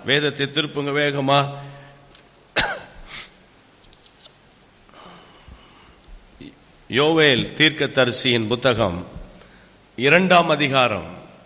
வேதத்தை திருப்புங்க வேகமா யோவேல் தீர்க்கதரிசியின் புத்தகம் இரண்டாம் அதிகாரம்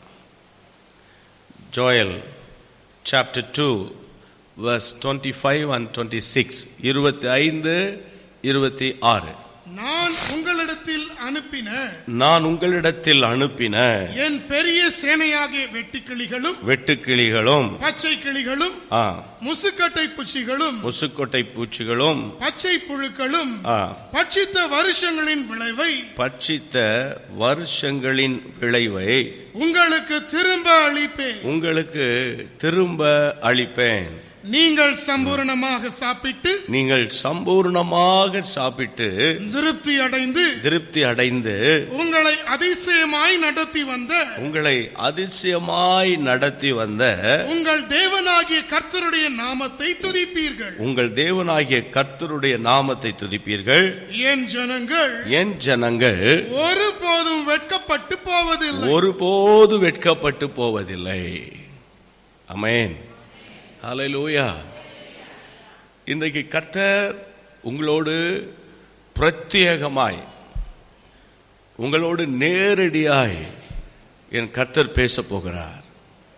Joel chapter two verse 25 and 26 இருபத்தி ஐந்து இருபத்தி ஆறு நான் உங்களிடத்தில் அனுப்பின நான் உங்களிடத்தில் அனுப்பின என் பெரிய சேனையாகிய வெட்டுக்கிளிகளும் வெட்டுக்கிளிகளும் பச்சை கிளிகளும் ஆ, முசுக்கட்டை பூச்சிகளும் முசுக்கொட்டை பூச்சிகளும் பச்சை புழுக்களும் ஆ, பட்சித்த வருஷங்களின் விளைவை பட்சித்த வருஷங்களின் விளைவை உங்களுக்கு திரும்ப அளிப்பேன் உங்களுக்கு திரும்ப அளிப்பேன் நீங்கள் சம்பூரணமாக சாப்பிட்டு நீங்கள் சம்பூர்ணமாக சாப்பிட்டு திருப்தி அடைந்து திருப்தி அடைந்து உங்களை அதிசயமாய் நடத்தி வந்த உங்களை அதிசயமாய் நடத்தி வந்த உங்கள் தேவனாகிய கர்த்தருடைய நாமத்தை துதிப்பீர்கள் உங்கள் தேவனாகிய கர்த்தருடைய நாமத்தை துதிப்பீர்கள் என் ஜனங்கள் என் ஜனங்கள் ஒருபோதும் வெட்கப்பட்டு போவதில்லை ஒருபோது வெட்கப்பட்டு போவதில்லை அமேன் ஹalleluya இன்றைக்கு கர்த்தர் உங்களோடு பிரத்யேகமாய் உங்களோடு நேரடியாய் என் கர்த்தர் பேச போகிறார்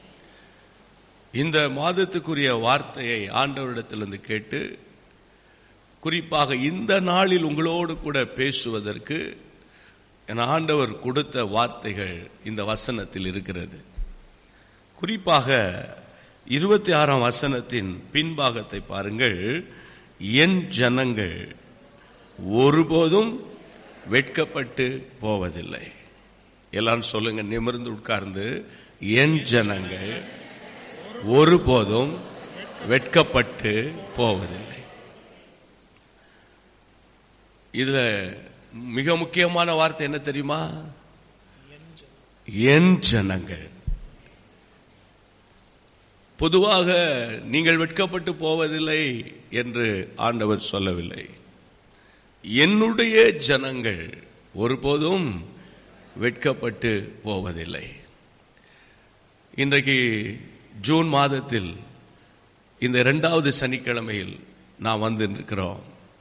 இந்த மாதத்துக்குரிய வார்த்தையை ஆண்டவரிடத்திலிருந்து கேட்டு குறிப்பாக இந்த நாளில் உங்களோடு கூட பேசுவதற்கு என் ஆண்டவர் கொடுத்த வார்த்தைகள் இந்த வசனத்தில் இருக்கிறது குறிப்பாக இருபத்தி ஆறாம் வசனத்தின் பின்பாகத்தை பாருங்கள் என் ஜனங்கள் ஒருபோதும் வெட்கப்பட்டு போவதில்லை எல்லாரும் சொல்லுங்க நிமிர்ந்து உட்கார்ந்து என் ஜனங்கள் ஒருபோதும் வெட்கப்பட்டு போவதில்லை இதுல மிக முக்கியமான வார்த்தை என்ன தெரியுமா என் ஜனங்கள் பொதுவாக நீங்கள் வெட்கப்பட்டு போவதில்லை என்று ஆண்டவர் சொல்லவில்லை என்னுடைய ஜனங்கள் ஒருபோதும் வெட்கப்பட்டு போவதில்லை இன்றைக்கு ஜூன் மாதத்தில் இந்த இரண்டாவது சனிக்கிழமையில் நாம் வந்து இருக்கிறோம்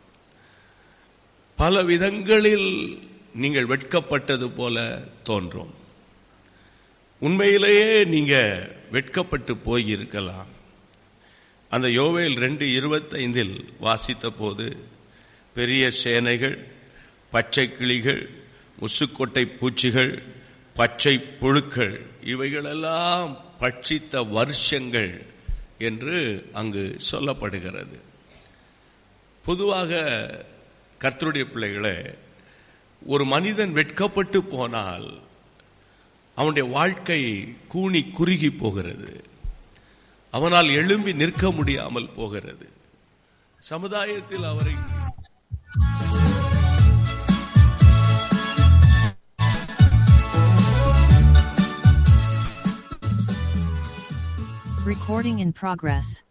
பல விதங்களில் நீங்கள் வெட்கப்பட்டது போல தோன்றும் உண்மையிலேயே நீங்க வெட்கப்பட்டு போயிருக்கலாம் அந்த யோவேல் ரெண்டு இருபத்தைந்தில் வாசித்த போது பெரிய சேனைகள் பச்சை கிளிகள் முசுக்கொட்டை பூச்சிகள் பச்சை புழுக்கள் இவைகளெல்லாம் பட்சித்த வருஷங்கள் என்று அங்கு சொல்லப்படுகிறது பொதுவாக கர்த்தருடைய பிள்ளைகளே ஒரு மனிதன் வெட்கப்பட்டு போனால் அவனுடைய வாழ்க்கை கூனி குறுகி போகிறது அவனால் எழும்பி நிற்க முடியாமல் போகிறது சமுதாயத்தில் அவரை Recording in progress.